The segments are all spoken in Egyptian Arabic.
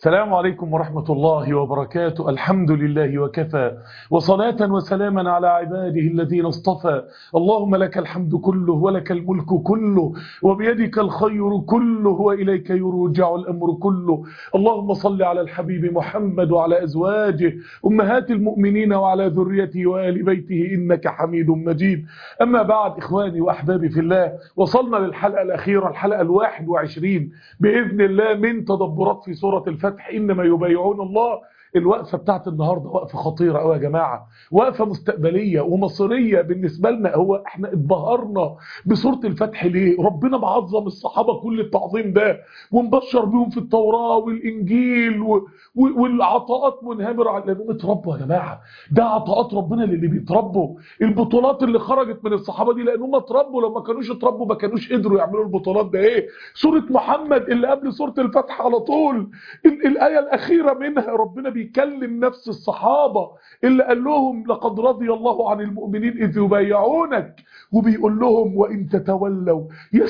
السلام عليكم ورحمة الله وبركاته الحمد لله وكفى وصلاة وسلاما على عباده الذين اصطفى اللهم لك الحمد كله ولك الملك كله وبيدك الخير كله وإليك يرجع الأمر كله اللهم صل على الحبيب محمد وعلى أزواجه أمهات المؤمنين وعلى ذريته وآل بيته إنك حميد مجيد أما بعد إخواني وأحبابي في الله وصلنا للحلقة الأخيرة الحلقة الواحد وعشرين بإذن الله من تدبرات في سورة الفتح إنما يبايعون الله الوقفة بتاعت النهاردة وقفة خطيرة قوي يا جماعة وقفة مستقبلية ومصيرية بالنسبة لنا هو احنا اتبهرنا بسورة الفتح ليه ربنا معظم الصحابة كل التعظيم ده ومبشر بيهم في التوراة والإنجيل و... و... والعطاءات منهمرة على لأنهم اتربوا يا جماعة ده عطاءات ربنا للي بيتربوا البطولات اللي خرجت من الصحابة دي لأنهم اتربوا لو ما كانوش اتربوا ما كانوش قدروا يعملوا البطولات ده ايه سورة محمد اللي قبل سورة الفتح على طول ال... الآية الأخيرة منها ربنا بيكلم نفس الصحابة اللي قال لهم لقد رضي الله عن المؤمنين إذ يبايعونك وبيقول لهم وإن تتولوا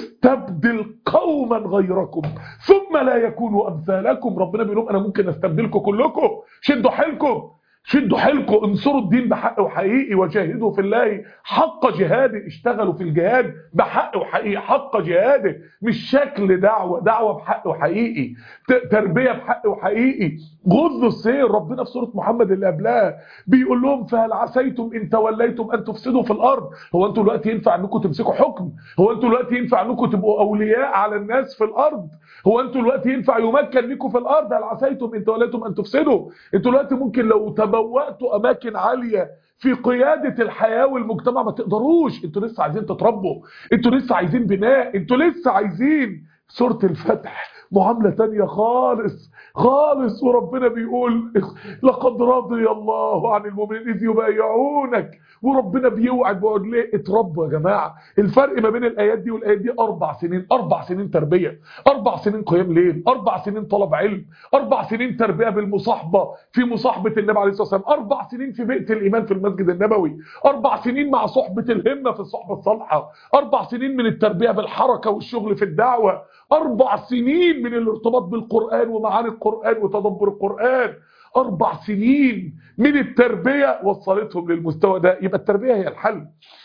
يستبدل قوما غيركم ثم لا يكونوا أمثالكم ربنا بيقول لهم أنا ممكن أستبدلكم كلكم شدوا حيلكم شدوا حيلكم انصروا الدين بحق وحقيقي وجاهدوا في الله حق جهاده اشتغلوا في الجهاد بحق وحقيقي حق جهاده مش شكل دعوة دعوة بحق وحقيقي تربية بحق وحقيقي غض السير ربنا في سورة محمد اللي قبلها بيقول لهم فهل عسيتم ان توليتم ان تفسدوا في الارض هو انتوا دلوقتي ينفع انكم تمسكوا حكم هو انتوا دلوقتي ينفع انكم تبقوا اولياء على الناس في الارض هو انتوا دلوقتي ينفع يمكن لكم في الارض هل عسيتم ان توليتم ان تفسدوا انتوا دلوقتي ممكن لو تبوأتوا اماكن عالية في قيادة الحياة والمجتمع ما تقدروش انتوا لسه عايزين تتربوا انتوا لسه عايزين بناء انتوا لسه عايزين سورة الفتح معاملة تانية خالص خالص وربنا بيقول لقد رضي الله عن المؤمنين إذ يبايعونك وربنا بيوعد بيقول ليه اتربوا يا جماعة الفرق ما بين الآيات دي والآيات دي أربع سنين أربع سنين تربية أربع سنين قيام ليل أربع سنين طلب علم أربع سنين تربية بالمصاحبة في مصاحبة النبي عليه الصلاة والسلام أربع سنين في بيئة الإيمان في المسجد النبوي أربع سنين مع صحبة الهمة في الصحبة الصالحة أربع سنين من التربية بالحركة والشغل في الدعوة أربع سنين من الارتباط بالقرآن ومعاني القرآن وتدبر القرآن أربع سنين من التربية وصلتهم للمستوى ده يبقى التربية هي الحل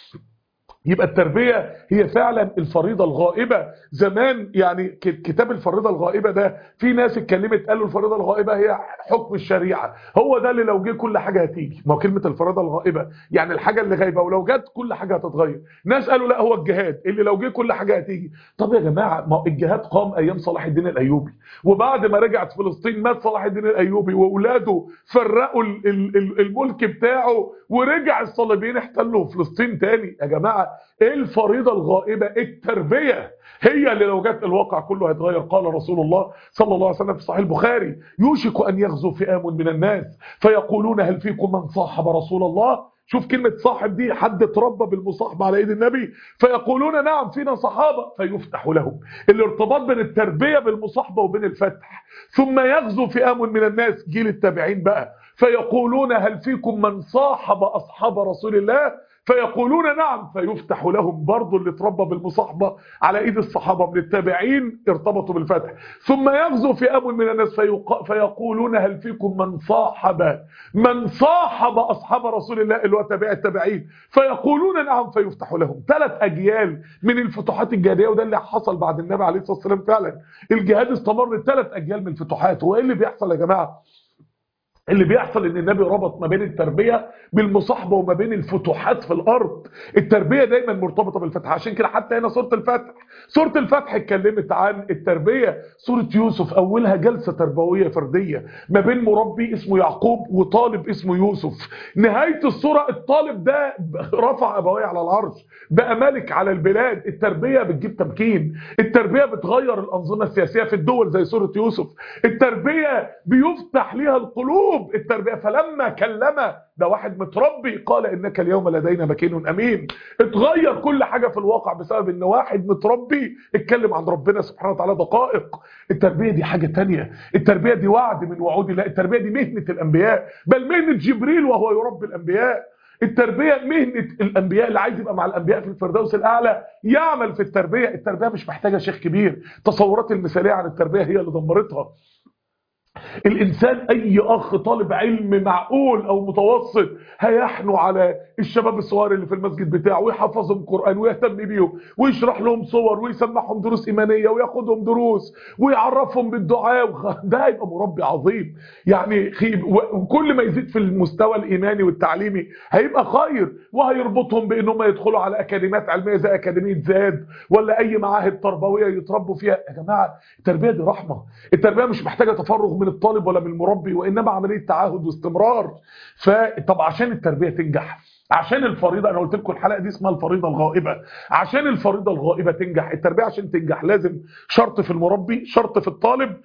يبقى التربية هي فعلا الفريضة الغائبة زمان يعني كتاب الفريضة الغائبة ده في ناس اتكلمت قالوا الفريضة الغائبة هي حكم الشريعة هو ده اللي لو جه كل حاجة هتيجي ما هو كلمة الفريضة الغائبة يعني الحاجة اللي غايبة ولو جت كل حاجة هتتغير ناس قالوا لا هو الجهاد اللي لو جه كل حاجة هتيجي طب يا جماعة ما الجهاد قام ايام صلاح الدين الايوبي وبعد ما رجعت فلسطين مات صلاح الدين الايوبي واولاده فرقوا الملك بتاعه ورجع الصليبيين احتلوا فلسطين تاني يا جماعة ايه الفريضة الغائبة التربية هي اللي لو جت الواقع كله هيتغير قال رسول الله صلى الله عليه وسلم في صحيح البخاري يوشك أن يغزو فئام من الناس فيقولون هل فيكم من صاحب رسول الله شوف كلمة صاحب دي حد اتربى بالمصاحبة على ايد النبي فيقولون نعم فينا صحابة فيفتح لهم الارتباط بين التربية بالمصاحبة وبين الفتح ثم يغزو فئام من الناس جيل التابعين بقى فيقولون هل فيكم من صاحب أصحاب رسول الله فيقولون نعم فيفتح لهم برضو اللي اتربى بالمصاحبة على ايد الصحابة من التابعين ارتبطوا بالفتح ثم يغزو فئام من الناس فيق... فيقولون هل فيكم من صاحب من صاحب اصحاب رسول الله اللي هو تابع التابعين فيقولون نعم فيفتح لهم ثلاث اجيال من الفتوحات الجهاديه وده اللي حصل بعد النبي عليه الصلاه والسلام فعلا الجهاد استمر ثلاث اجيال من الفتوحات هو ايه اللي بيحصل يا جماعه اللي بيحصل ان النبي ربط ما بين التربية بالمصاحبة وما بين الفتوحات في الارض التربية دايما مرتبطة بالفتح عشان كده حتى هنا سورة الفتح سورة الفتح اتكلمت عن التربية سورة يوسف اولها جلسة تربوية فردية ما بين مربي اسمه يعقوب وطالب اسمه يوسف نهاية السورة الطالب ده رفع ابويه على العرش بقى ملك على البلاد التربية بتجيب تمكين التربية بتغير الانظمة السياسية في الدول زي سورة يوسف التربية بيفتح ليها القلوب اسلوب التربيه فلما كلم ده واحد متربي قال انك اليوم لدينا مكين امين اتغير كل حاجه في الواقع بسبب ان واحد متربي اتكلم عن ربنا سبحانه وتعالى دقائق التربيه دي حاجه تانية التربيه دي وعد من وعود الله التربيه دي مهنه الانبياء بل مهنه جبريل وهو يربي الانبياء التربية مهنة الأنبياء اللي عايز يبقى مع الأنبياء في الفردوس الأعلى يعمل في التربية التربية مش محتاجة شيخ كبير تصورات المثالية عن التربية هي اللي دمرتها الإنسان أي أخ طالب علم معقول أو متوسط هيحنوا على الشباب الصغار اللي في المسجد بتاعه ويحفظهم قرآن ويهتم بيهم ويشرح لهم صور ويسمعهم دروس إيمانية وياخدهم دروس ويعرفهم بالدعاء وخ- ده هيبقى مربي عظيم يعني خيب وكل ما يزيد في المستوى الإيماني والتعليمي هيبقى خير وهيربطهم بأنهم يدخلوا على أكاديميات علمية زي أكاديمية زاد ولا أي معاهد تربوية يتربوا فيها يا جماعة التربية دي رحمة التربية مش محتاجة تفرغ من الطالب ولا من المربي وإنما عملية تعاهد واستمرار فطب عشان التربية تنجح عشان الفريضة أنا قلت لكم الحلقة دي اسمها الفريضة الغائبة عشان الفريضة الغائبة تنجح التربية عشان تنجح لازم شرط في المربي شرط في الطالب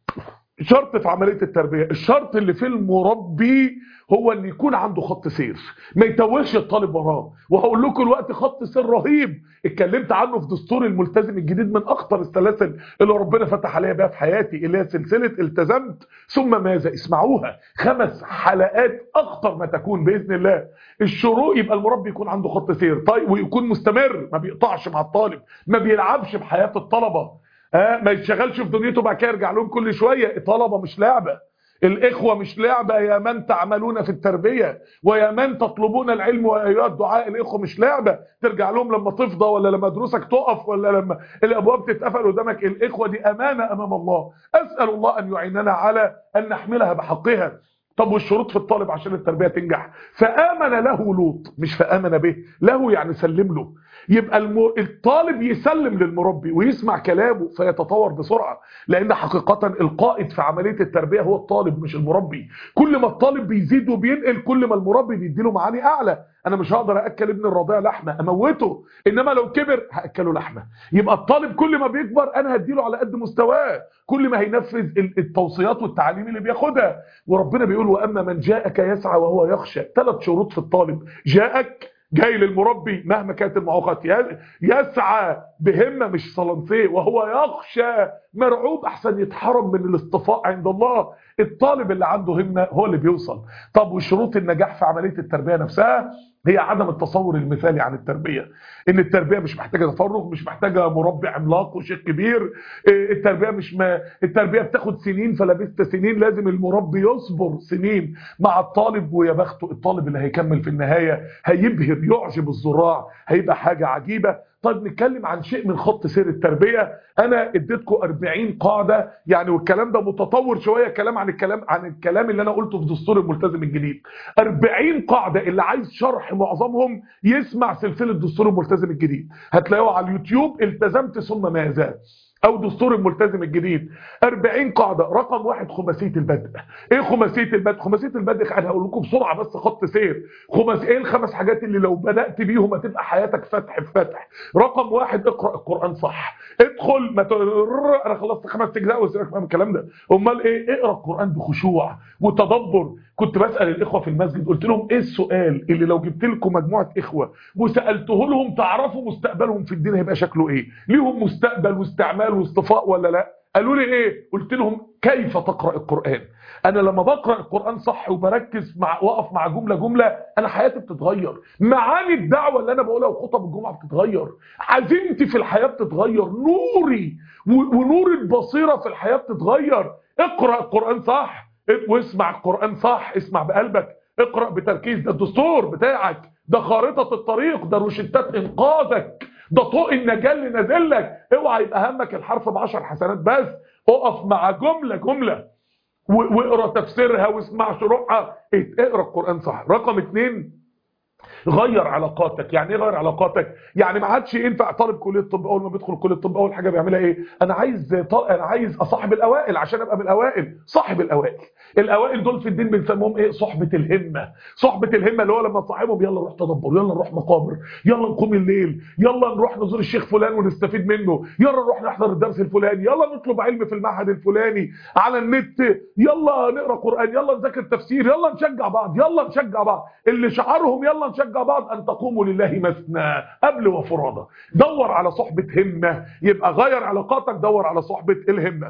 شرط في عملية التربية الشرط اللي في المربي هو ان يكون عنده خط سير ما يتوهش الطالب وراه وهقول لكم الوقت خط سير رهيب اتكلمت عنه في دستور الملتزم الجديد من اخطر السلاسل اللي ربنا فتح عليها بيها في حياتي اللي هي سلسلة التزمت ثم ماذا اسمعوها خمس حلقات اخطر ما تكون باذن الله الشروط يبقى المربي يكون عنده خط سير طيب ويكون مستمر ما بيقطعش مع الطالب ما بيلعبش بحياة الطلبة آه ما يشتغلش في دنيته بعد كده يرجع لهم كل شويه الطلبه مش لعبه الاخوه مش لعبه يا من تعملون في التربيه ويا من تطلبون العلم وايها الدعاء الاخوه مش لعبه ترجع لهم لما تفضى ولا لما دروسك تقف ولا لما الابواب تتقفل قدامك الاخوه دي امانه امام الله اسال الله ان يعيننا على ان نحملها بحقها طب والشروط في الطالب عشان التربيه تنجح فامن له لوط مش فامن به له يعني سلم له يبقى الم... الطالب يسلم للمربي ويسمع كلامه فيتطور بسرعة لأن حقيقة القائد في عملية التربية هو الطالب مش المربي كل ما الطالب بيزيد وبينقل كل ما المربي بيديله معاني أعلى أنا مش هقدر أكل ابن الرضيع لحمة أموته إنما لو كبر هأكله لحمة يبقى الطالب كل ما بيكبر أنا هديله على قد مستواه كل ما هينفذ التوصيات والتعاليم اللي بياخدها وربنا بيقول وأما من جاءك يسعى وهو يخشى ثلاث شروط في الطالب جاءك جاي للمربي مهما كانت المعوقات يسعى بهمة مش صلنسيه وهو يخشى مرعوب احسن يتحرم من الاصطفاء عند الله الطالب اللي عنده همة هو اللي بيوصل طب وشروط النجاح في عملية التربية نفسها هي عدم التصور المثالي عن التربية ان التربية مش محتاجة تفرغ مش محتاجة مربي عملاق وشيخ كبير التربية مش ما التربية بتاخد سنين فلبست سنين لازم المربي يصبر سنين مع الطالب ويا بخته الطالب اللي هيكمل في النهاية هيبهر يعجب الزراع هيبقى حاجة عجيبة طيب نتكلم عن شيء من خط سير التربية انا اديتكم 40 قاعدة يعني والكلام ده متطور شوية كلام عن الكلام عن الكلام اللي انا قلته في دستور الملتزم الجديد 40 قاعدة اللي عايز شرح معظمهم يسمع سلسلة دستور الملتزم الجديد هتلاقوها على اليوتيوب التزمت ثم ماذا او دستور الملتزم الجديد 40 قاعدة رقم واحد خماسية البدء ايه خماسية البدء خماسية البدء انا هقول لكم بسرعة بس خط سير خماس ايه الخمس حاجات اللي لو بدأت بيهم هتبقى حياتك فتح في فتح رقم واحد اقرأ القرآن صح ادخل ما ت... انا خلصت خمس اجزاء وسيبك من الكلام ده امال ايه اقرا القرآن بخشوع وتدبر كنت بسأل الاخوة في المسجد قلت لهم ايه السؤال اللي لو جبت لكم مجموعة اخوة وسألته لهم تعرفوا مستقبلهم في الدين هيبقى شكله ايه ليهم مستقبل واستعمال واصطفاء ولا لا قالوا لي ايه قلت لهم كيف تقرأ القرآن انا لما بقرأ القرآن صح وبركز مع واقف مع جملة جملة انا حياتي بتتغير معاني الدعوة اللي انا بقولها وخطب الجمعة بتتغير عزيمتي في الحياة بتتغير نوري ونور البصيرة في الحياة بتتغير اقرأ القرآن صح واسمع القرآن صح اسمع بقلبك اقرأ بتركيز ده الدستور بتاعك ده خارطة الطريق ده روشتات انقاذك ده طوق النجاة اللي نازل لك اوعى يبقى همك الحرف بعشر حسنات بس اقف مع جملة جملة واقرا تفسيرها واسمع شروحها اقرا القرآن صح رقم اتنين غير علاقاتك يعني ايه غير علاقاتك يعني ما عادش ينفع طالب كليه الطب اول ما بيدخل كليه الطب اول حاجه بيعملها ايه انا عايز ط... انا عايز اصاحب الاوائل عشان ابقى من الاوائل صاحب الاوائل الاوائل دول في الدين بنسميهم ايه صحبه الهمه صحبه الهمه اللي هو لما تصاحبهم يلا نروح تدبر يلا نروح مقابر يلا نقوم الليل يلا نروح نزور الشيخ فلان ونستفيد منه يلا نروح نحضر الدرس الفلاني يلا نطلب علم في المعهد الفلاني على النت يلا نقرا قران يلا نذاكر تفسير يلا نشجع بعض يلا نشجع بعض اللي شعارهم يلا نشجع بعض ان تقوموا لله مثنى قبل وفرادى دور على صحبة همة يبقى غير علاقاتك دور على صحبة الهمة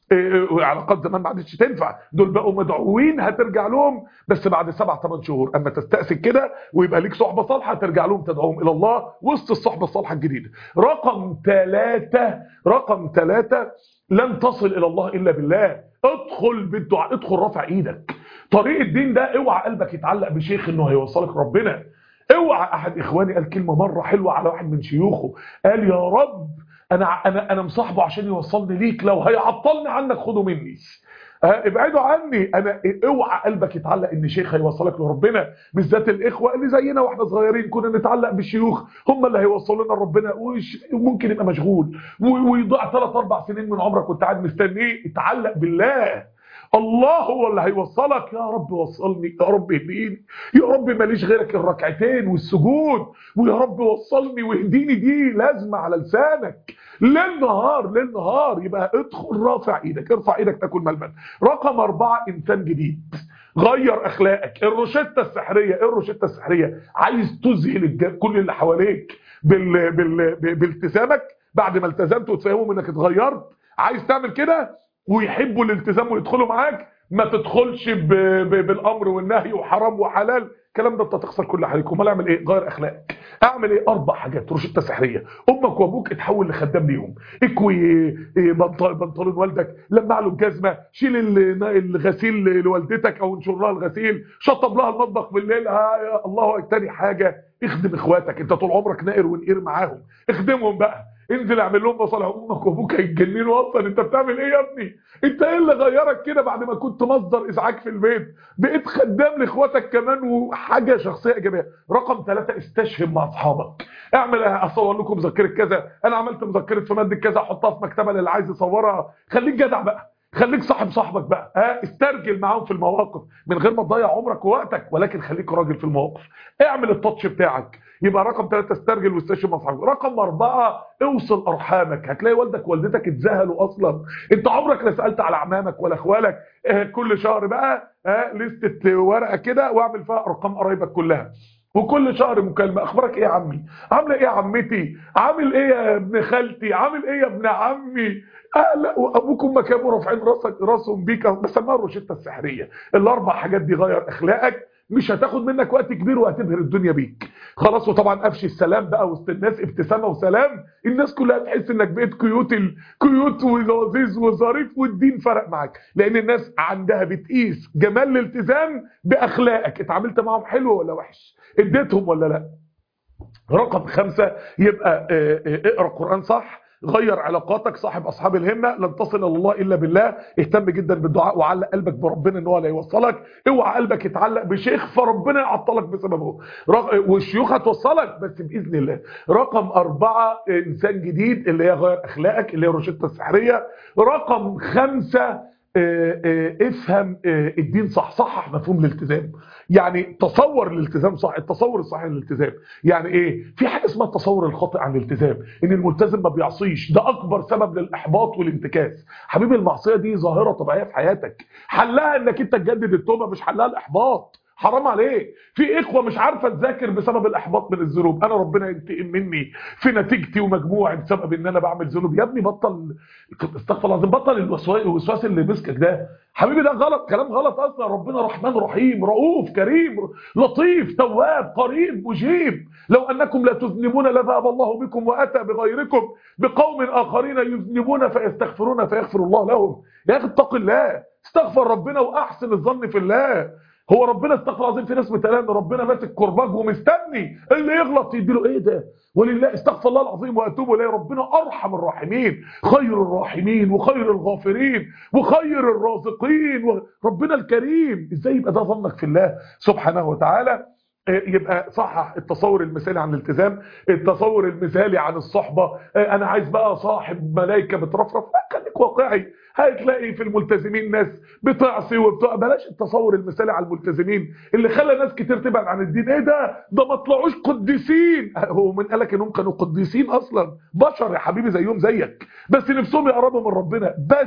إيه، علاقات زمان ما عادتش تنفع دول بقوا مدعوين هترجع لهم بس بعد سبع ثمان شهور اما تستأسك كده ويبقى ليك صحبه صالحه ترجع لهم تدعوهم الى الله وسط الصحبه الصالحه الجديده رقم ثلاثة رقم ثلاثة لن تصل الى الله الا بالله ادخل بالدعاء ادخل رافع ايدك طريق الدين ده اوعى قلبك يتعلق بشيخ انه هيوصلك ربنا اوعى احد اخواني قال كلمه مره حلوه على واحد من شيوخه قال يا رب انا انا انا مصاحبه عشان يوصلني ليك لو هيعطلني عنك خده مني ها، ابعدوا عني انا اوعى قلبك يتعلق ان شيخ هيوصلك لربنا بالذات الاخوه اللي زينا واحنا صغيرين كنا نتعلق بالشيوخ هم اللي هيوصلونا لربنا وش- وممكن يبقى مشغول و- ويضيع ثلاث اربع سنين من عمرك وانت قاعد مستنيه اتعلق بالله الله هو اللي هيوصلك يا رب وصلني يا رب اهديني يا رب ماليش غيرك الركعتين والسجود ويا رب وصلني واهديني دي لازمه على لسانك ليل نهار ليل نهار يبقى ادخل رافع ايدك ارفع ايدك تاكل ملبن رقم أربعة انسان جديد غير اخلاقك الروشته السحريه ايه الروشته السحريه عايز تذهل الج- كل اللي حواليك بال... بال... ب- بالتزامك بعد ما التزمت وتفهمهم انك اتغيرت عايز تعمل كده ويحبوا الالتزام ويدخلوا معاك ما تدخلش ب... ب... بالامر والنهي وحرام وحلال الكلام ده انت تخسر كل حاجه امال اعمل ايه غير اخلاقك اعمل ايه اربع حاجات روشته سحريه امك وابوك اتحول لخدام ليهم اكوي إيه، بنط- بنطلون والدك لمع له الجزمه شيل ال- الغسيل لوالدتك او انشر لها الغسيل شطب لها المطبخ بالليل ها يا الله تاني حاجه اخدم اخواتك انت طول عمرك نائر ونقير معاهم اخدمهم بقى انزل اعمل لهم مصالح امك وابوك هيتجننوا اصلا انت بتعمل ايه يا ابني انت ايه اللي غيرك كده بعد ما كنت مصدر ازعاج في البيت بقيت خدام لاخواتك كمان وحاجه شخصيه ايجابيه رقم ثلاثة استشهد مع اصحابك اعمل اصور لكم مذكره كذا انا عملت مذكره في ماده كذا احطها في مكتبه للي عايز يصورها خليك جدع بقى خليك صاحب صاحبك بقى ها استرجل معاهم في المواقف من غير ما تضيع عمرك ووقتك ولكن خليك راجل في المواقف اعمل التاتش بتاعك يبقى رقم ثلاثة استرجل واستشهد مع اصحابك رقم أربعة اوصل ارحامك هتلاقي والدك ووالدتك اتذهلوا اصلا انت عمرك لا سالت على اعمامك ولا اخوالك آه كل شهر بقى آه لستة ورقه كده واعمل فيها ارقام قرايبك كلها وكل شهر مكالمه اخبارك ايه يا عمي عامله ايه يا عمتي عامل ايه يا ابن خالتي عامل ايه يا ابن عمي آه لا وابوك وامك كانوا رافعين راسك راسهم بيك بسميها الروشته السحريه الاربع حاجات دي غير اخلاقك مش هتاخد منك وقت كبير وهتبهر الدنيا بيك خلاص وطبعا افشي السلام بقى وسط الناس ابتسامه وسلام الناس كلها تحس انك بقيت كيوت الكيوت ولذيذ وظريف والدين فرق معاك لان الناس عندها بتقيس جمال الالتزام باخلاقك اتعاملت معاهم حلو ولا وحش اديتهم ولا لا رقم خمسة يبقى اه اه اقرا قرآن صح غير علاقاتك صاحب اصحاب الهمه لن تصل الى الله الا بالله اهتم جدا بالدعاء وعلق قلبك بربنا ان هو اللي هيوصلك اوعى قلبك يتعلق بشيخ فربنا يعطلك بسببه رق... والشيوخ هتوصلك بس باذن الله رقم أربعة انسان جديد اللي هي غير اخلاقك اللي هي روشته السحريه رقم خمسة اه اه افهم اه الدين صح صحح مفهوم الالتزام يعني تصور الالتزام صح التصور الصحيح للالتزام يعني ايه في حاجه اسمها التصور الخاطئ عن الالتزام ان الملتزم ما بيعصيش ده اكبر سبب للاحباط والانتكاس حبيبي المعصيه دي ظاهره طبيعيه في حياتك حلها انك انت تجدد التوبه مش حلها الاحباط حرام عليك في اخوه مش عارفه تذاكر بسبب الاحباط من الذنوب انا ربنا ينتقم مني في نتيجتي ومجموعي بسبب ان انا بعمل ذنوب يا ابني بطل استغفر الله العظيم بطل الوسواس اللي مسكك ده حبيبي ده غلط كلام غلط اصلا ربنا رحمن رحيم رؤوف كريم لطيف تواب قريب مجيب لو انكم لا تذنبون لذهب الله بكم واتى بغيركم بقوم اخرين يذنبون فيستغفرون فيغفر الله لهم يا اخي اتق الله استغفر ربنا واحسن الظن في الله هو ربنا استغفر العظيم في ناس متقال ان ربنا ماسك كرباج ومستني اللي يغلط يديله ايه ده ولله استغفر الله العظيم واتوب اليه ربنا ارحم الراحمين خير الراحمين وخير الغافرين وخير الرازقين ربنا الكريم ازاي يبقى ده ظنك في الله سبحانه وتعالى يبقى صحح التصور المثالي عن الالتزام التصور المثالي عن الصحبة انا عايز بقى صاحب ملايكة بترفرف لا خليك واقعي هتلاقي في الملتزمين ناس بتعصي وبتاع بلاش التصور المثالي على الملتزمين اللي خلى ناس كتير تبعد عن الدين ايه ده ده ما طلعوش قديسين هو من قالك انهم كانوا قديسين اصلا بشر يا حبيبي زيهم زيك بس نفسهم يقربوا من ربنا بس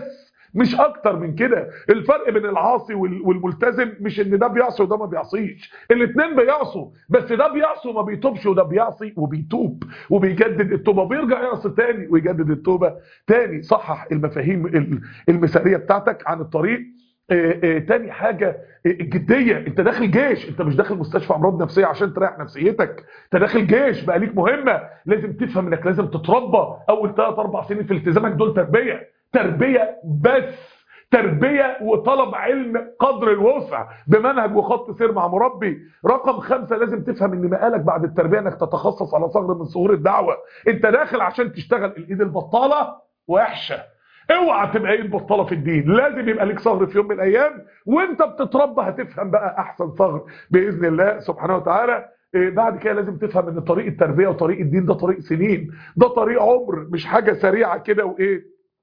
مش اكتر من كده الفرق بين العاصي وال- والملتزم مش ان ده بيعصي وده ما بيعصيش الاثنين بيعصوا بس ده بيعصي وما بيتوبش وده بيعصي وبيتوب وبيجدد التوبه وبيرجع يعصي تاني ويجدد التوبه تاني صحح المفاهيم ال- المثاليه بتاعتك عن الطريق آه، آه، تاني حاجة آه، الجدية انت داخل جيش انت مش داخل مستشفى امراض نفسية عشان تريح نفسيتك انت داخل جيش بقى ليك مهمة لازم تفهم انك لازم تتربى اول 3 4 سنين في التزامك دول تربية تربية بس تربية وطلب علم قدر الوسع بمنهج وخط سير مع مربي رقم خمسة لازم تفهم ان مقالك بعد التربية انك تتخصص على ثغر من ثغور الدعوة انت داخل عشان تشتغل الايد البطالة وحشة اوعى تبقى ايد بطاله في الدين لازم يبقى ليك ثغر في يوم من الايام وانت بتتربى هتفهم بقى احسن ثغر باذن الله سبحانه وتعالى إيه بعد كده لازم تفهم ان طريق التربيه وطريق الدين ده طريق سنين ده طريق عمر مش حاجه سريعه كده وايه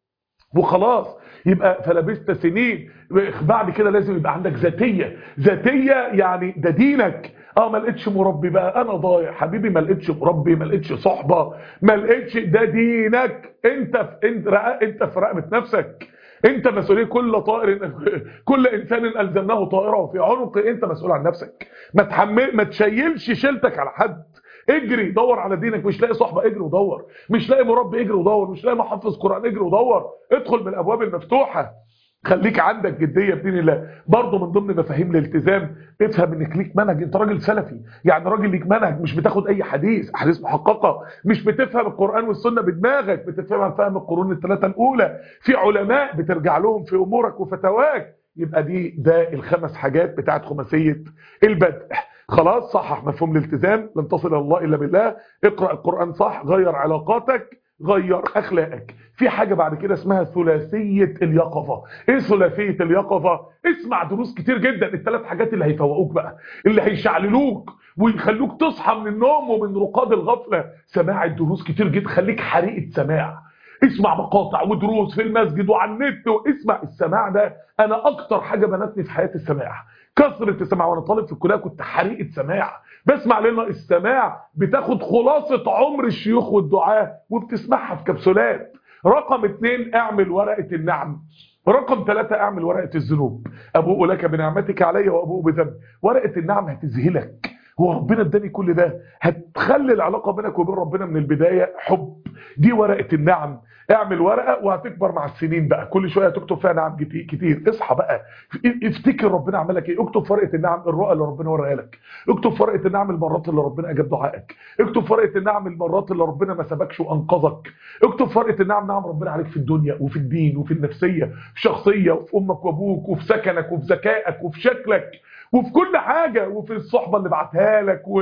وخلاص يبقى فلبست سنين بعد كده لازم يبقى عندك ذاتيه ذاتيه يعني ده دينك اه ما لقيتش مربي بقى انا ضايع حبيبي ما لقيتش مربي ما لقيتش صحبه ما لقيتش ده دينك انت في انت رق- انت في رقبه نفسك انت مسؤوليه كل طائر كل انسان الزمناه طائره في عنقه انت مسؤول عن نفسك ما تحمل ما تشيلش شيلتك على حد اجري دور على دينك مش لاقي صحبه اجري ودور مش لاقي مربي اجري ودور مش لاقي محفظ قران اجري ودور ادخل من الابواب المفتوحه خليك عندك جديه بدين الله برضه من ضمن مفاهيم الالتزام افهم انك ليك منهج انت راجل سلفي يعني راجل ليك منهج مش بتاخد اي حديث احاديث محققه مش بتفهم القران والسنه بدماغك بتفهمها فهم القرون الثلاثه الاولى في علماء بترجع لهم في امورك وفتواك يبقى دي ده الخمس حاجات بتاعت خماسيه البدء خلاص صحح مفهوم الالتزام لن تصل الى الله الا بالله اقرا القران صح غير علاقاتك غير اخلاقك في حاجه بعد كده اسمها ثلاثيه اليقظه ايه ثلاثيه اليقظه اسمع دروس كتير جدا الثلاث حاجات اللي هيفوقوك بقى اللي هيشعللوك ويخلوك تصحى من النوم ومن رقاد الغفله سماع الدروس كتير جدا خليك حريقه سماع اسمع مقاطع ودروس في المسجد وعلى النت واسمع السماع ده انا اكتر حاجه بنتني في حياتي السماع كثره السماع وانا طالب في الكليه كنت حريقه سماع بسمع لنا السماع بتاخد خلاصه عمر الشيوخ والدعاه وبتسمعها في كبسولات رقم اتنين اعمل ورقه النعم رقم ثلاثة اعمل ورقة الذنوب أبوء لك بنعمتك علي وأبوء بذنبي ورقة النعم هتذهلك هو ربنا اداني كل ده هتخلي العلاقة بينك وبين ربنا من البداية حب دي ورقة النعم اعمل ورقة وهتكبر مع السنين بقى كل شوية تكتب فيها نعم كتير, كتير اصحى بقى افتكر ربنا عمل لك ايه اكتب في ورقة النعم الرؤى اللي ربنا وريها لك اكتب في ورقة النعم المرات اللي ربنا اجاب دعائك اكتب في ورقة النعم المرات اللي ربنا ما سابكش وانقذك اكتب في ورقة النعم نعم ربنا عليك في الدنيا وفي الدين وفي النفسية في شخصية وفي امك وابوك وفي سكنك وفي ذكائك وفي شكلك وفي كل حاجة وفي الصحبة اللي بعتها لك و...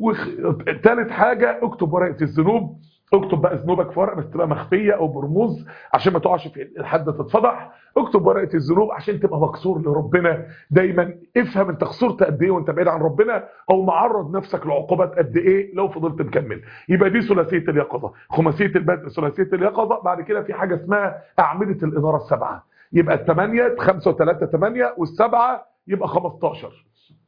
وثالث حاجة اكتب ورقة الذنوب اكتب بقى ذنوبك في ورقه بس تبقى مخفيه او برموز عشان ما تقعش في حد تتفضح اكتب ورقه الذنوب عشان تبقى مكسور لربنا دايما افهم انت خسرت قد ايه وانت بعيد عن ربنا او معرض نفسك لعقوبات قد ايه لو فضلت مكمل يبقى دي ثلاثيه اليقظه خماسيه البدء ثلاثيه اليقظه بعد كده في حاجه اسمها اعمده الاناره السبعه يبقى الثمانيه 5 و3 8 والسبعه يبقى 15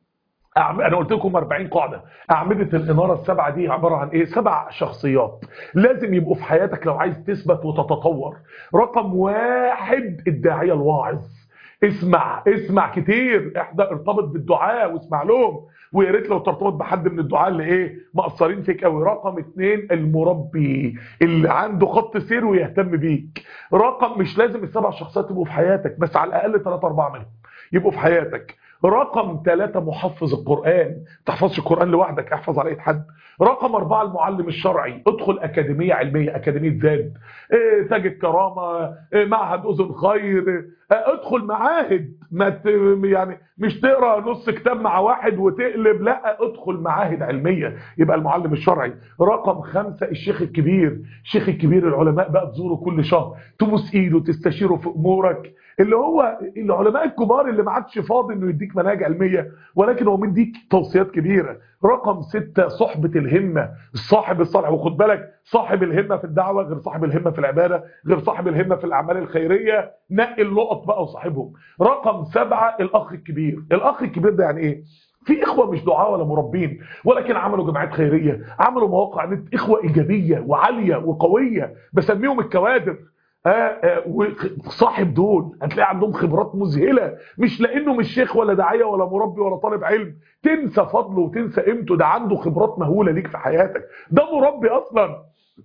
انا قلت لكم 40 قاعده اعمده الاناره السبعه دي عباره عن ايه سبع شخصيات لازم يبقوا في حياتك لو عايز تثبت وتتطور رقم واحد الداعيه الواعظ اسمع اسمع كتير احدى ارتبط بالدعاء واسمع لهم ويا ريت لو ترتبط بحد من الدعاء اللي ايه مقصرين فيك قوي رقم اتنين المربي اللي عنده خط سير ويهتم بيك رقم مش لازم السبع شخصيات يبقوا في حياتك بس على الاقل ثلاثة اربعة منهم يبقوا في حياتك رقم ثلاثة محفظ القرآن تحفظش القرآن لوحدك احفظ على ايد حد رقم أربعة المعلم الشرعي ادخل أكاديمية علمية أكاديمية زاد اه تجد كرامة اه معهد أذن خير اه ادخل معاهد ما ت... يعني مش تقرا نص كتاب مع واحد وتقلب لا ادخل معاهد علمية يبقى المعلم الشرعي رقم خمسة الشيخ الكبير الشيخ الكبير العلماء بقى تزوره كل شهر تبوس ايده تستشيره في امورك اللي هو العلماء الكبار اللي ما عادش فاضي انه يديك مناهج علميه ولكن هو مديك توصيات كبيره رقم ستة صحبة الهمة الصاحب الصالح وخد بالك صاحب الهمة في الدعوة غير صاحب الهمة في العبادة غير صاحب الهمة في الأعمال الخيرية نقي اللقط بقى وصاحبهم رقم سبعة الأخ الكبير الأخ الكبير ده يعني إيه في إخوة مش دعاء ولا مربين ولكن عملوا جماعات خيرية عملوا مواقع نت إخوة إيجابية وعالية وقوية بسميهم الكوادر آه آه وصاحب دول هتلاقي عندهم خبرات مذهله مش لانه مش شيخ ولا داعيه ولا مربي ولا طالب علم تنسى فضله وتنسى قيمته ده عنده خبرات مهوله ليك في حياتك ده مربي اصلا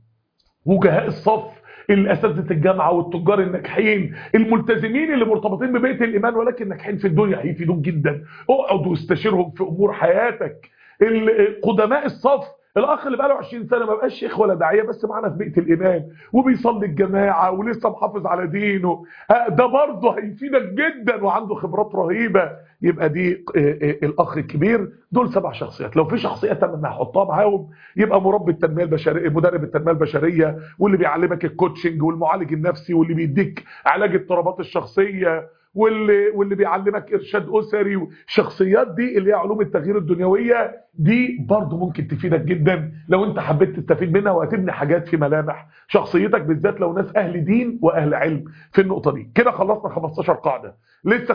وجهاء الصف الاساتذه الجامعه والتجار الناجحين الملتزمين اللي مرتبطين ببيت الايمان ولكن ناجحين في الدنيا هيفيدوك جدا اقعد واستشيرهم في امور حياتك قدماء الصف الاخ اللي بقاله 20 سنه ما بقاش شيخ ولا داعيه بس معانا في بيئه الايمان وبيصلي الجماعه ولسه محافظ على دينه ده برضه هيفيدك جدا وعنده خبرات رهيبه يبقى دي الاخ الكبير دول سبع شخصيات لو في شخصيه ثامنه هحطها معاهم يبقى مربي التنميه البشريه مدرب التنميه البشريه واللي بيعلمك الكوتشنج والمعالج النفسي واللي بيديك علاج اضطرابات الشخصيه واللي واللي بيعلمك ارشاد اسري والشخصيات دي اللي هي علوم التغيير الدنيويه دي برضه ممكن تفيدك جدا لو انت حبيت تستفيد منها وهتبني حاجات في ملامح شخصيتك بالذات لو ناس اهل دين واهل علم في النقطه دي كده خلصنا 15 قاعده لسه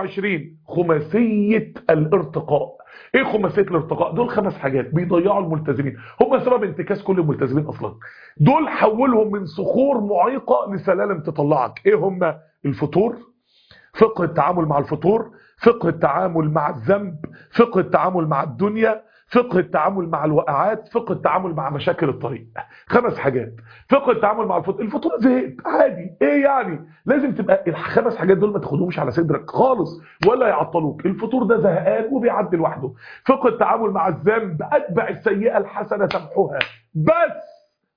25 خماسيه الارتقاء ايه خماسيه الارتقاء دول خمس حاجات بيضيعوا الملتزمين هم سبب انتكاس كل الملتزمين اصلا دول حولهم من صخور معيقه لسلالم تطلعك ايه هم الفطور فقه التعامل مع الفطور فقه التعامل مع الذنب فقه التعامل مع الدنيا فقه التعامل مع الوقعات فقه التعامل مع مشاكل الطريق خمس حاجات فقه التعامل مع الفطور الفطور زهقت عادي ايه يعني لازم تبقى الخمس حاجات دول ما تاخدهمش على صدرك خالص ولا يعطلوك الفطور ده زهقان وبيعدي لوحده فقه التعامل مع الذنب اتبع السيئه الحسنه تمحوها بس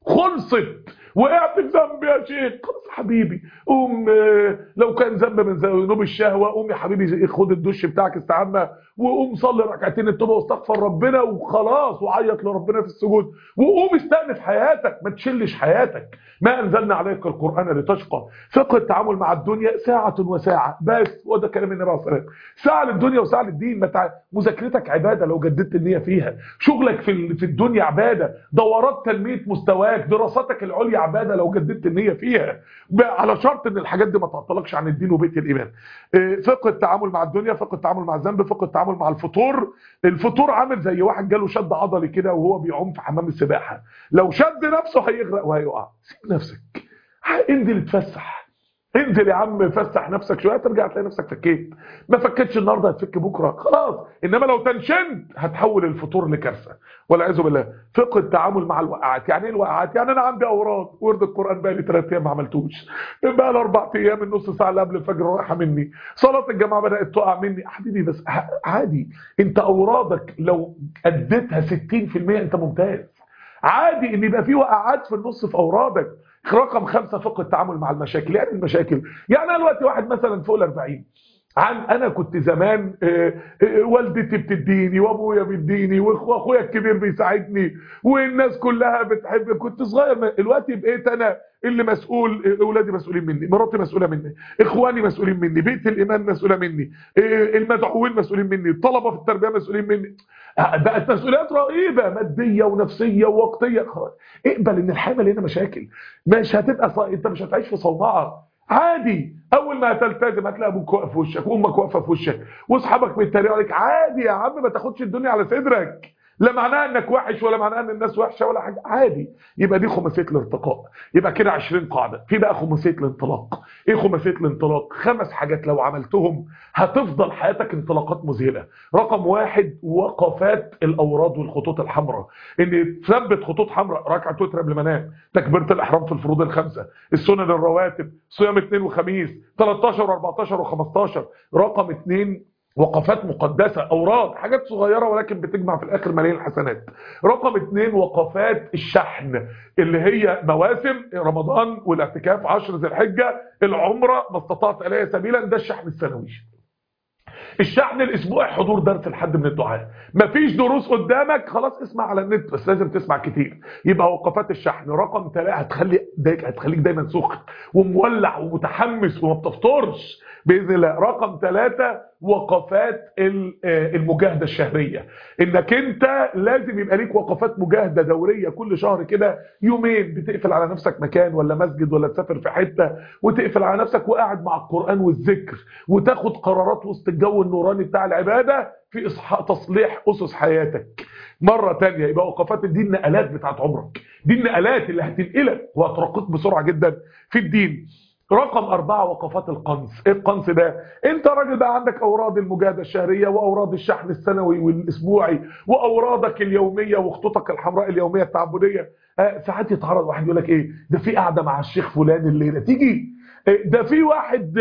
خلصت وقعت في ذنب يا شيخ خلاص حبيبي قوم لو كان ذنب من ذنوب الشهوه قوم يا حبيبي خد الدش بتاعك استعمى وقوم صلي ركعتين التوبه واستغفر ربنا وخلاص وعيط لربنا في السجود وقوم استأنف حياتك ما تشلش حياتك ما انزلنا عليك القران لتشقى فقه التعامل مع الدنيا ساعه وساعه بس وده كلام النبي عليه الصلاه والسلام ساعه للدنيا وساعه للدين متع... مذاكرتك عباده لو جددت النيه فيها شغلك في في الدنيا عباده دورات تنميه مستواك دراستك العليا عباده لو جددت النيه فيها على شرط ان الحاجات دي ما تعطلكش عن الدين وبيت الايمان فقه التعامل مع الدنيا فقه التعامل مع الذنب فقه التعامل مع الفطور الفطور عامل زي واحد جاله شد عضلي كده وهو بيعوم في حمام السباحه لو شد نفسه هيغرق وهيقع سيب نفسك انزل اتفسح انزل يا عم فسح نفسك شويه ترجع تلاقي نفسك فكيت ما فكتش النهارده هتفك بكره خلاص انما لو تنشنت هتحول الفطور لكارثه والعياذ بالله فقه التعامل مع الوقعات يعني ايه الوقعات يعني انا عندي اوراد ورد القران بقى لي 3 ايام ما عملتوش بقى لي 4 ايام النص ساعه اللي قبل الفجر رايحه مني صلاه الجماعه بدات تقع مني حبيبي بس عادي انت اورادك لو اديتها 60% انت ممتاز عادي ان يبقى في وقعات في النص في اورادك رقم خمسة فقه التعامل مع المشاكل يعني المشاكل يعني انا دلوقتي واحد مثلا فوق ال 40 عن انا كنت زمان آآ آآ والدتي بتديني وابويا بيديني واخويا الكبير بيساعدني والناس كلها بتحب كنت صغير دلوقتي بقيت انا اللي مسؤول اولادي مسؤولين مني مراتي مسؤوله مني اخواني مسؤولين مني بيت الايمان مسؤوله مني المدعوين مسؤولين مني الطلبه في التربيه مسؤولين مني بقت مسؤوليات رهيبه ماديه ونفسيه ووقتيه اقبل ان الحياه مليانه مشاكل مش هتبقى ص... انت مش هتعيش في صومعه عادي اول ما تلتزم هتلاقي ابوك واقف في وشك وامك واقفه في وشك واصحابك بيتريقوا عليك عادي يا عم ما تاخدش الدنيا على صدرك لا معناها انك وحش ولا معناها ان الناس وحشه ولا حاجه عادي يبقى دي خماسيه الارتقاء يبقى كده 20 قاعده في بقى خماسيه الانطلاق ايه خماسيه الانطلاق خمس حاجات لو عملتهم هتفضل حياتك انطلاقات مذهله رقم واحد وقفات الاوراد والخطوط الحمراء ان تثبت خطوط حمراء ركعه وتر قبل ما انام تكبيره الاحرام في الفروض الخمسه السنن الرواتب صيام اثنين وخميس 13 و14 و15 رقم اثنين وقفات مقدسة أوراد حاجات صغيرة ولكن بتجمع في الآخر ملايين الحسنات رقم اتنين وقفات الشحن اللي هي مواسم رمضان والاعتكاف عشر ذي الحجة العمرة ما استطعت إليه سبيلا ده الشحن السنوي الشحن الاسبوعي حضور درس لحد من الدعاء مفيش دروس قدامك خلاص اسمع على النت بس لازم تسمع كتير يبقى وقفات الشحن رقم ثلاثة هتخلي دايك هتخليك دايما سخن ومولع ومتحمس وما بتفطرش باذن الله رقم ثلاثة وقفات المجاهدة الشهرية انك انت لازم يبقى ليك وقفات مجاهدة دورية كل شهر كده يومين بتقفل على نفسك مكان ولا مسجد ولا تسافر في حتة وتقفل على نفسك وقاعد مع القرآن والذكر وتاخد قرارات وسط الجو النوراني بتاع العبادة في إصحاء تصليح أسس حياتك مرة تانية يبقى وقفات دي النقلات بتاعت عمرك دي النقلات اللي هتنقلك وهترقيك بسرعة جدا في الدين رقم أربعة وقفات القنص إيه القنص ده انت راجل بقى عندك أوراد المجاهدة الشهرية وأوراد الشحن السنوي والأسبوعي وأورادك اليومية وخطوطك الحمراء اليومية التعبدية آه ساعات يتعرض واحد يقول لك ايه ده في قاعدة مع الشيخ فلان الليلة تيجي ده في واحد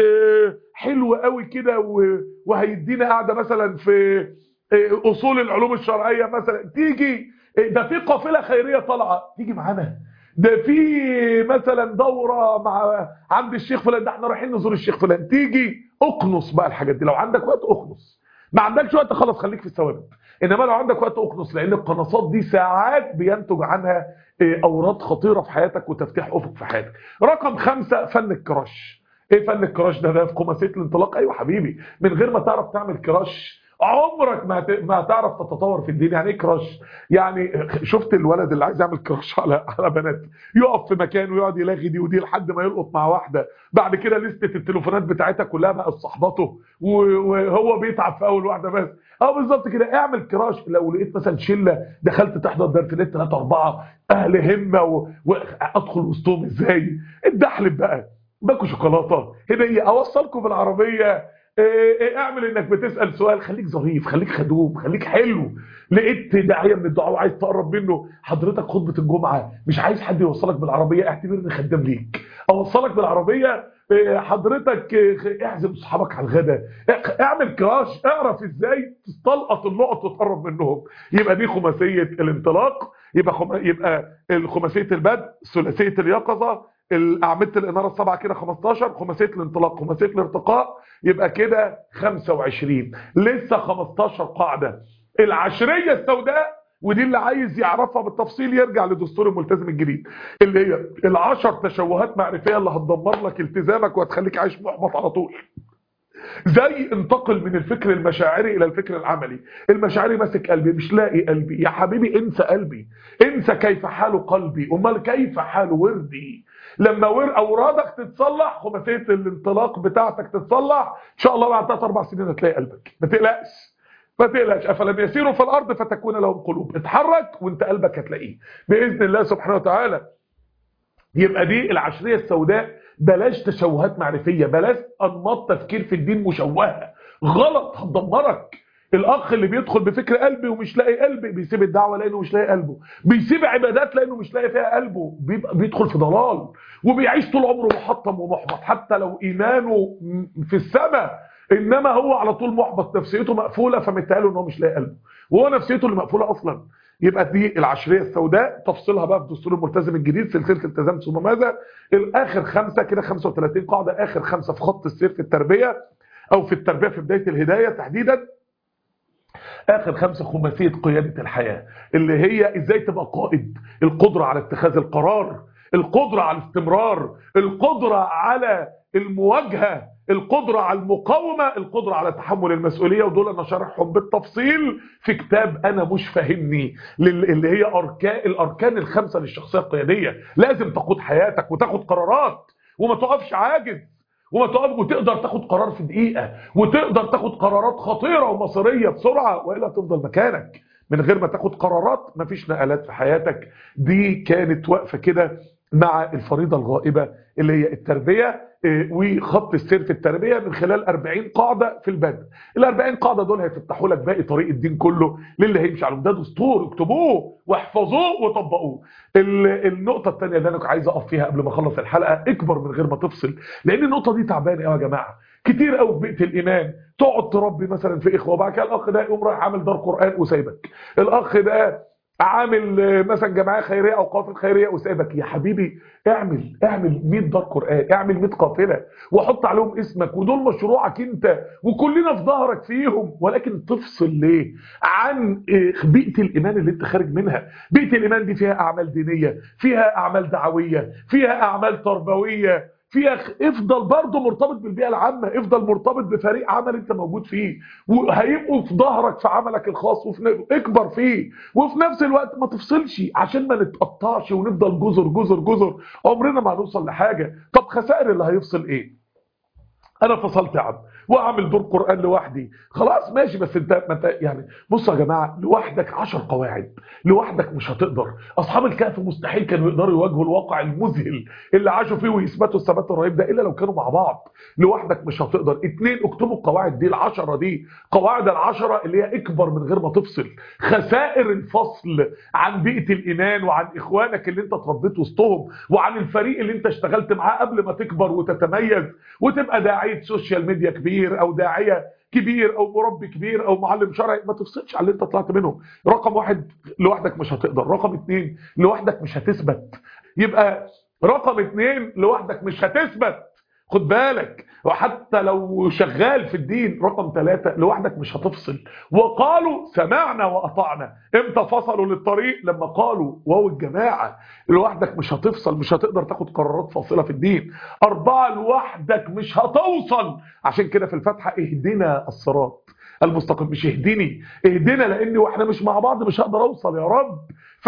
حلو قوي كده وهيدينا قاعدة مثلا في أصول العلوم الشرعية مثلا تيجي ده في قافلة خيرية طالعة تيجي معانا ده في مثلا دورة مع عند الشيخ فلان ده احنا رايحين نزور الشيخ فلان تيجي اقنص بقى الحاجات دي لو عندك وقت اقنص ما عندكش وقت خلاص خليك في الثوابت انما لو عندك وقت اقنص لان القناصات دي ساعات بينتج عنها اوراد خطيرة في حياتك وتفتيح افق في حياتك رقم خمسة فن الكراش ايه فن الكراش ده ده في خماسيه الانطلاق ايوه حبيبي من غير ما تعرف تعمل كراش عمرك ما ما هتعرف تتطور في الدين يعني ايه كراش يعني شفت الولد اللي عايز يعمل كراش على على بنات يقف في مكان ويقعد يلاغي دي ودي لحد ما يلقط مع واحده بعد كده لسته التليفونات بتاعتها كلها بقت صحبته وهو بيتعب في اول واحده بس اه بالظبط كده اعمل كراش لو لقيت مثلا شله دخلت تحضر درس لقيت ثلاثه اربعه اهل همه وادخل وسطهم ازاي الدحلب بقى باكو شوكولاته هديه اوصلكم بالعربيه اعمل انك بتسال سؤال خليك ظريف خليك خدوم خليك حلو لقيت داعيه من الدعاء وعايز تقرب منه حضرتك خطبه الجمعه مش عايز حد يوصلك بالعربيه اعتبرني خدام ليك اوصلك بالعربيه حضرتك اعزم اصحابك على الغداء اعمل كراش اعرف ازاي تستلقط النقط وتقرب منهم يبقى دي خماسيه الانطلاق يبقى خم... يبقى خماسيه البدء ثلاثيه اليقظه اعمده الاناره السبعه كده 15 خماسيه الانطلاق خماسيه الارتقاء يبقى كده 25 لسه 15 قاعده العشريه السوداء ودي اللي عايز يعرفها بالتفصيل يرجع لدستور الملتزم الجديد اللي هي العشر تشوهات معرفيه اللي هتدمر لك التزامك وهتخليك عايش محبط على طول زي انتقل من الفكر المشاعري الى الفكر العملي المشاعري ماسك قلبي مش لاقي قلبي يا حبيبي انسى قلبي انسى كيف حال قلبي امال كيف حال وردي لما ور اورادك تتصلح خماسيه الانطلاق بتاعتك تتصلح ان شاء الله بعد 3 4 سنين هتلاقي قلبك ما تقلقش ما تقلقش افلم يسيروا في الارض فتكون لهم قلوب اتحرك وانت قلبك هتلاقيه باذن الله سبحانه وتعالى يبقى دي العشريه السوداء بلاش تشوهات معرفيه بلاش انماط تفكير في الدين مشوهه غلط هتدمرك الاخ اللي بيدخل بفكر قلبي ومش لاقي قلبي بيسيب الدعوه لانه مش لاقي قلبه بيسيب عبادات لانه مش لاقي فيها قلبه بيبقى بيدخل في ضلال وبيعيش طول عمره محطم ومحبط حتى لو ايمانه في السماء انما هو على طول محبط نفسيته مقفوله فمتقاله ان هو مش لاقي قلبه وهو نفسيته اللي مقفوله اصلا يبقى دي العشريه السوداء تفصيلها بقى في دستور الملتزم الجديد سلسله التزام ثم ماذا الاخر خمسه كده 35 قاعده اخر خمسه في خط السير في التربيه او في التربيه في بدايه الهدايه تحديدا اخر خمسه خماسيه قياده الحياه اللي هي ازاي تبقى قائد القدره على اتخاذ القرار القدره على الاستمرار القدره على المواجهه القدرة على المقاومة القدرة على تحمل المسؤولية ودول أنا شارحهم بالتفصيل في كتاب أنا مش فاهمني اللي هي أركان الأركان الخمسة للشخصية القيادية لازم تقود حياتك وتاخد قرارات وما تقفش عاجز وما تقف وتقدر تاخد قرار في دقيقة وتقدر تاخد قرارات خطيرة ومصيرية بسرعة وإلا تفضل مكانك من غير ما تاخد قرارات مفيش نقلات في حياتك دي كانت واقفة كده مع الفريضة الغائبة اللي هي التربية وخط السير في التربية من خلال 40 قاعدة في البدء ال 40 قاعدة دول هيفتحوا لك باقي طريق الدين كله للي هيمشي عليهم ده دستور اكتبوه واحفظوه وطبقوه النقطة الثانية اللي انا عايز اقف فيها قبل ما اخلص الحلقة اكبر من غير ما تفصل لان النقطة دي تعبانة قوي يا جماعة كتير قوي في بيئة الايمان تقعد تربي مثلا في اخوة وبعد كده الاخ ده يقوم رايح عامل دار قرآن وسايبك الاخ ده عامل مثلا جمعيه خيريه او قافله خيريه وسايبك يا حبيبي اعمل اعمل 100 دار قران اعمل 100 قافله وحط عليهم اسمك ودول مشروعك انت وكلنا في ظهرك فيهم ولكن تفصل ليه عن بيئه الايمان اللي انت خارج منها بيئه الايمان دي فيها اعمال دينيه فيها اعمال دعويه فيها اعمال تربويه فيها افضل برضه مرتبط بالبيئه العامه افضل مرتبط بفريق عمل انت موجود فيه وهيبقوا في ظهرك في عملك الخاص وفي اكبر فيه وفي نفس الوقت ما تفصلش عشان ما نتقطعش ونفضل جزر جزر جزر عمرنا ما هنوصل لحاجه طب خسائر اللي هيفصل ايه انا فصلت يا عم واعمل دور قران لوحدي خلاص ماشي بس انت ما انت يعني بصوا يا جماعه لوحدك 10 قواعد لوحدك مش هتقدر اصحاب الكهف مستحيل كانوا يقدروا يواجهوا الواقع المذهل اللي عاشوا فيه ويثبتوا الثبات الرهيب ده الا لو كانوا مع بعض لوحدك مش هتقدر اتنين اكتبوا القواعد دي العشرة دي قواعد العشرة اللي هي اكبر من غير ما تفصل خسائر الفصل عن بيئه الايمان وعن اخوانك اللي انت اتربيت وسطهم وعن الفريق اللي انت اشتغلت معاه قبل ما تكبر وتتميز وتبقى داعيه سوشيال ميديا كبير كبير او داعيه كبير او مربي كبير او معلم شرعي ما تفصلش على اللي انت طلعت منهم رقم واحد لوحدك مش هتقدر رقم اتنين لوحدك مش هتثبت يبقى رقم اتنين لوحدك مش هتثبت خد بالك وحتى لو شغال في الدين رقم ثلاثة لوحدك مش هتفصل وقالوا سمعنا وأطعنا امتى فصلوا للطريق لما قالوا واو الجماعة لوحدك مش هتفصل مش هتقدر تاخد قرارات فاصلة في الدين أربعة لوحدك مش هتوصل عشان كده في الفاتحة اهدنا الصراط المستقيم مش اهدني اهدنا لاني واحنا مش مع بعض مش هقدر اوصل يا رب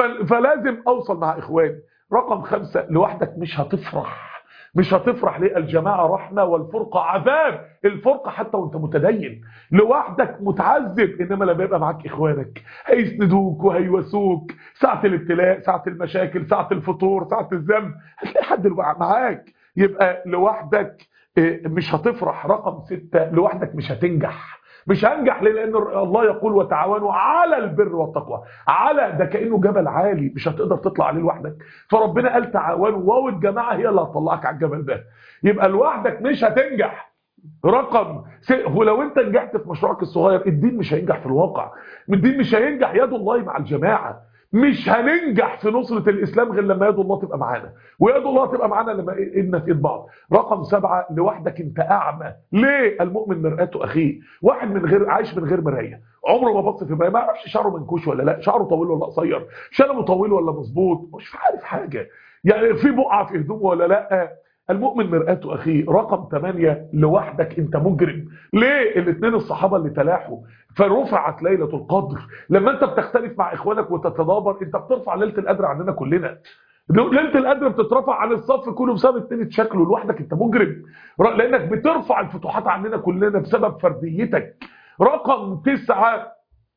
فلازم اوصل مع اخواني رقم خمسة لوحدك مش هتفرح مش هتفرح ليه الجماعة رحمة والفرقة عذاب الفرقة حتى وانت متدين لوحدك متعذب انما لما يبقى معاك اخوانك هيسندوك وهيواسوك ساعة الابتلاء ساعة المشاكل ساعة الفطور ساعة الذنب هتلاقي حد معاك يبقى لوحدك مش هتفرح رقم ستة لوحدك مش هتنجح مش هنجح ليه لان الله يقول وتعاونوا على البر والتقوى على ده كانه جبل عالي مش هتقدر تطلع عليه لوحدك فربنا قال تعاونوا واو الجماعه هي اللي هتطلعك على الجبل ده يبقى لوحدك مش هتنجح رقم ولو انت نجحت في مشروعك الصغير الدين مش هينجح في الواقع الدين مش هينجح يد الله مع الجماعه مش هننجح في نصرة الإسلام غير لما يد الله تبقى معانا ويد الله تبقى معانا لما إيدنا في إيد بعض رقم سبعة لوحدك أنت أعمى ليه المؤمن مرآة أخيه واحد من غير عايش من غير مراية عمره ما بص في مراية ما يعرفش شعره منكوش ولا لا شعره طويل ولا قصير شنبه طويل ولا مظبوط مش عارف حاجة يعني في بقعة في هدومه ولا لا المؤمن مرآة أخيه رقم 8 لوحدك أنت مجرم ليه الاثنين الصحابة اللي تلاحوا فرفعت ليلة القدر لما أنت بتختلف مع إخوانك وتتدابر أنت بترفع ليلة القدر عننا كلنا ليله القدر بتترفع عن الصف كله بسبب اتنين اتشكلوا لوحدك انت مجرم لانك بترفع الفتوحات عننا كلنا بسبب فرديتك رقم تسعة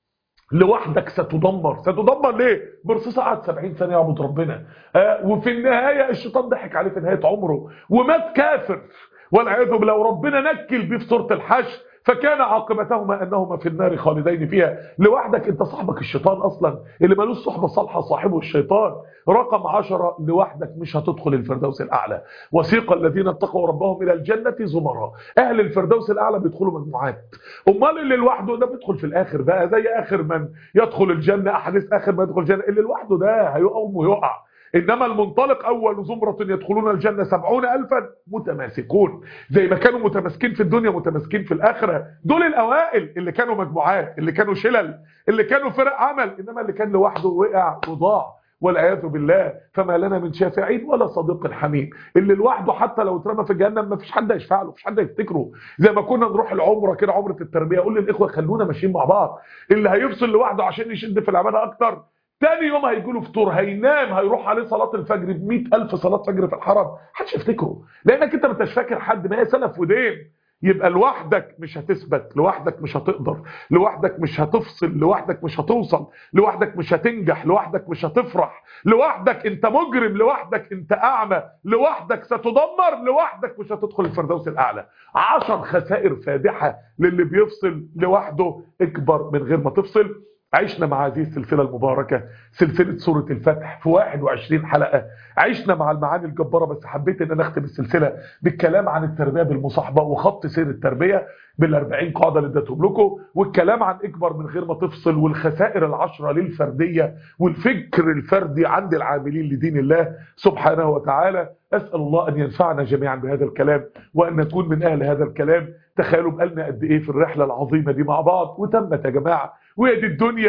لوحدك ستدمر ستدمر ليه برصاصة قعد 70 سنة يعبد ربنا آه وفي النهاية الشيطان ضحك عليه في نهاية عمره ومات كافر والعياذ بالله وربنا نكل بيه في سورة الحشر فكان عاقبتهما انهما في النار خالدين فيها لوحدك انت صاحبك الشيطان اصلا اللي مالوش صحبه صالحه صاحبه الشيطان رقم عشرة لوحدك مش هتدخل الفردوس الاعلى وسيق الذين اتقوا ربهم الى الجنه زمرا اهل الفردوس الاعلى بيدخلوا مجموعات امال اللي لوحده ده بيدخل في الاخر بقى زي اخر من يدخل الجنه احاديث اخر من يدخل الجنه اللي لوحده ده هيقوم ويقع إنما المنطلق أول زمرة يدخلون الجنة سبعون ألفا متماسكون زي ما كانوا متماسكين في الدنيا متماسكين في الآخرة دول الأوائل اللي كانوا مجموعات اللي كانوا شلل اللي كانوا فرق عمل إنما اللي كان لوحده وقع وضاع والعياذ بالله فما لنا من شافعين ولا صديق حميم اللي لوحده حتى لو اترمى في جهنم ما فيش حد هيشفع له مفيش حد هيفتكره زي ما كنا نروح العمره كده عمره التربيه اقول للاخوه خلونا ماشيين مع بعض اللي هيفصل لوحده عشان يشد في العباده اكتر تاني يوم هيجي له فطور هينام هيروح عليه صلاه الفجر ب ألف صلاه فجر في الحرم محدش يفتكره لانك انت ما انتش فاكر حد ما هي سلف ودين يبقى لوحدك مش هتثبت لوحدك مش هتقدر لوحدك مش هتفصل لوحدك مش هتوصل لوحدك مش هتنجح لوحدك مش هتفرح لوحدك انت مجرم لوحدك انت اعمى لوحدك ستدمر لوحدك مش هتدخل الفردوس الاعلى عشر خسائر فادحة للي بيفصل لوحده اكبر من غير ما تفصل عشنا مع هذه السلسلة المباركة سلسلة سورة الفتح في 21 حلقة عشنا مع المعاني الجبارة بس حبيت ان انا اختم السلسلة بالكلام عن التربية بالمصاحبة وخط سير التربية بال40 قاعدة اللي اديتهم لكم والكلام عن اكبر من غير ما تفصل والخسائر العشرة للفردية والفكر الفردي عند العاملين لدين الله سبحانه وتعالى أسأل الله أن ينفعنا جميعا بهذا الكلام وأن نكون من أهل هذا الكلام تخيلوا بقالنا قد إيه في الرحلة العظيمة دي مع بعض وتمت يا جماعة وهي دي الدنيا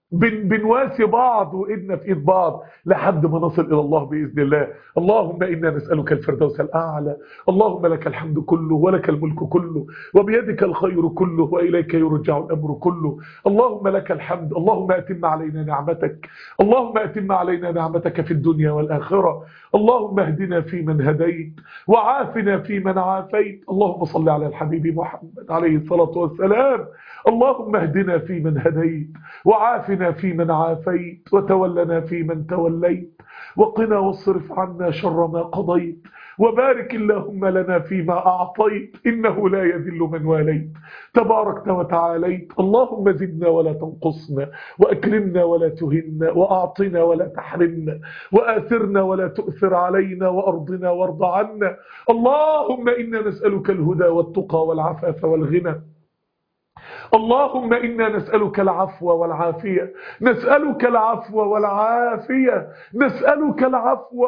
بن بنواسي بعض وايدنا في ايد بعض لحد ما نصل الى الله باذن الله اللهم انا نسالك الفردوس الاعلى اللهم لك الحمد كله ولك الملك كله وبيدك الخير كله واليك يرجع الامر كله اللهم لك الحمد اللهم اتم علينا نعمتك اللهم اتم علينا نعمتك في الدنيا والاخره اللهم اهدنا فيمن هديت وعافنا فيمن عافيت اللهم صل على الحبيب محمد عليه الصلاه والسلام اللهم اهدنا فيمن هديت وعافنا فيمن عافيت وتولنا فيمن توليت وقنا واصرف عنا شر ما قضيت وبارك اللهم لنا فيما أعطيت إنه لا يذل من واليت تباركت وتعاليت اللهم زدنا ولا تنقصنا وأكرمنا ولا تهنا وأعطنا ولا تحرمنا وآثرنا ولا تؤثر علينا وأرضنا وارض عنا اللهم إنا نسألك الهدى والتقى والعفاف والغنى اللهم إنا نسألك العفو والعافية نسألك العفو والعافية نسألك العفو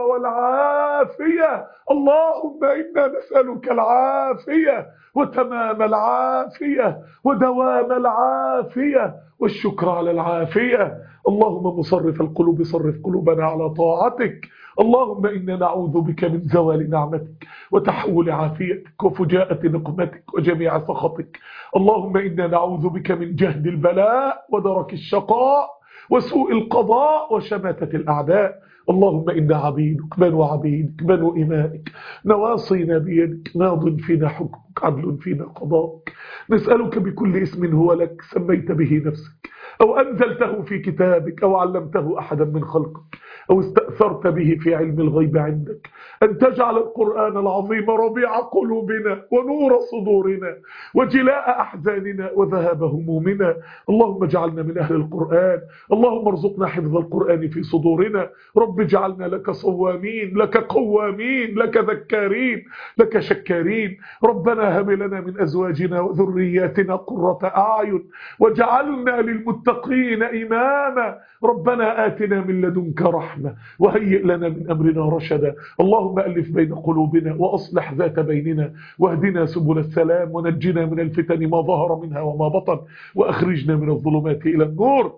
والعافية اللهم إنا نسألك العافية وتمام العافية ودوام العافية والشكر على العافية اللهم مصرف القلوب صرف قلوبنا على طاعتك اللهم إنا نعوذ بك من زوال نعمتك وتحول عافيتك وفجاءة نقمتك وجميع سخطك اللهم إنا نعوذ بك من جهد البلاء ودرك الشقاء وسوء القضاء وشماتة الأعداء اللهم إنا عبيدك بنو عبيدك بنو إمائك نواصينا بيدك ماض فينا حكمك عدل فينا قضاءك نسألك بكل اسم هو لك سميت به نفسك أو أنزلته في كتابك أو علمته أحدا من خلقك أو استأثرت به في علم الغيب عندك أن تجعل القرآن العظيم ربيع قلوبنا ونور صدورنا وجلاء أحزاننا وذهاب همومنا اللهم اجعلنا من أهل القرآن اللهم ارزقنا حفظ القرآن في صدورنا رب اجعلنا لك صوامين لك قوامين لك ذكارين لك شكارين ربنا هب لنا من أزواجنا وذرياتنا قرة أعين وجعلنا للمتقين إماما ربنا آتنا من لدنك رحمة وهيئ لنا من أمرنا رشدا اللهم ألف بين قلوبنا وأصلح ذات بيننا واهدنا سبل السلام ونجنا من الفتن ما ظهر منها وما بطن وأخرجنا من الظلمات إلى النور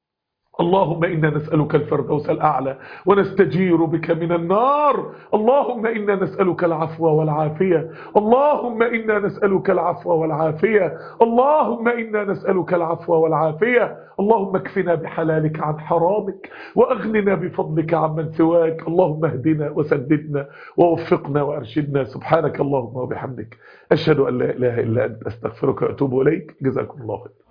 اللهم إنا نسألك الفردوس الأعلى ونستجير بك من النار اللهم إنا نسألك العفو والعافية اللهم إنا نسألك العفو والعافية اللهم إنا نسألك العفو والعافية اللهم اكفنا بحلالك عن حرامك وأغننا بفضلك عمن سواك اللهم اهدنا وسددنا ووفقنا وأرشدنا سبحانك اللهم وبحمدك أشهد أن لا إله إلا أنت أستغفرك وأتوب إليك جزاكم الله خير